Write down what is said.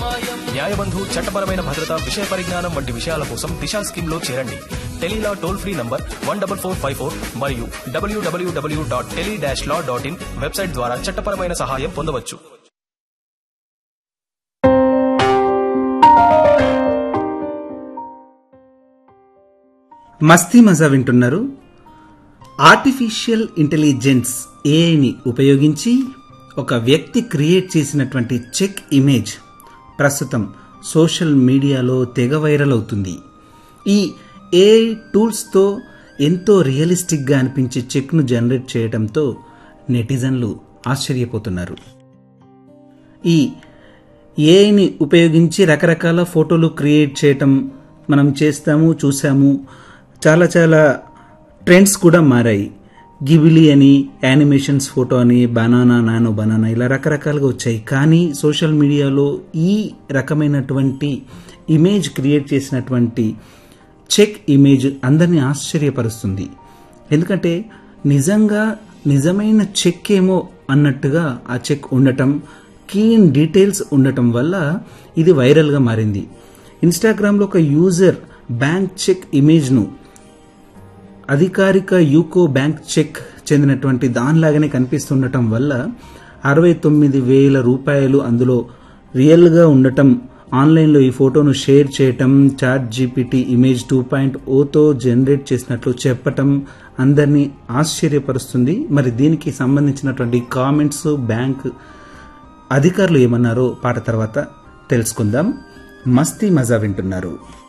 న్యాయబంధు చట్టపరమైన భద్రత విషయ పరిజ్ఞానం వంటి విషయాల కోసం దిశా స్కీమ్ లో చేరండి tele law toll free number one double four five four మరియు W W W dot tele dash law dot in website ద్వారా చట్టపరమైన సహాయం పొందవచ్చు మస్తీ మజా వింటున్నారు ఆర్టిఫిషియల్ ఇంటెలిజెన్స్ ఏఐని ఉపయోగించి ఒక వ్యక్తి క్రియేట్ చేసినటువంటి చెక్ ఇమేజ్ ప్రస్తుతం సోషల్ మీడియాలో తెగ వైరల్ అవుతుంది ఈ ఏఐ టూల్స్తో ఎంతో రియలిస్టిక్గా అనిపించే చెక్ను జనరేట్ చేయడంతో నెటిజన్లు ఆశ్చర్యపోతున్నారు ఈ ఏఐని ఉపయోగించి రకరకాల ఫోటోలు క్రియేట్ చేయటం మనం చేస్తాము చూసాము చాలా చాలా ట్రెండ్స్ కూడా మారాయి గిబిలి అని యానిమేషన్స్ ఫోటో అని బనానా నానో బనానా ఇలా రకరకాలుగా వచ్చాయి కానీ సోషల్ మీడియాలో ఈ రకమైనటువంటి ఇమేజ్ క్రియేట్ చేసినటువంటి చెక్ ఇమేజ్ అందరినీ ఆశ్చర్యపరుస్తుంది ఎందుకంటే నిజంగా నిజమైన చెక్ ఏమో అన్నట్టుగా ఆ చెక్ ఉండటం కీన్ డీటెయిల్స్ ఉండటం వల్ల ఇది వైరల్గా మారింది ఇన్స్టాగ్రామ్లో ఒక యూజర్ బ్యాంక్ చెక్ ఇమేజ్ను అధికారిక యూకో బ్యాంక్ చెక్ చెందినటువంటి దానిలాగానే కనిపిస్తుండటం వల్ల అరవై తొమ్మిది వేల రూపాయలు అందులో రియల్గా ఉండటం ఆన్లైన్లో ఈ ఫోటోను షేర్ చేయటం chat GPT image two point ఓతో జనరేట్ చేసినట్లు చెప్పటం అందరినీ ఆశ్చర్యపరుస్తుంది మరి దీనికి సంబంధించినటువంటి కామెంట్స్ బ్యాంక్ అధికారులు ఏమన్నారో పాట తర్వాత తెలుసుకుందాం మస్తీ మజా వింటున్నారు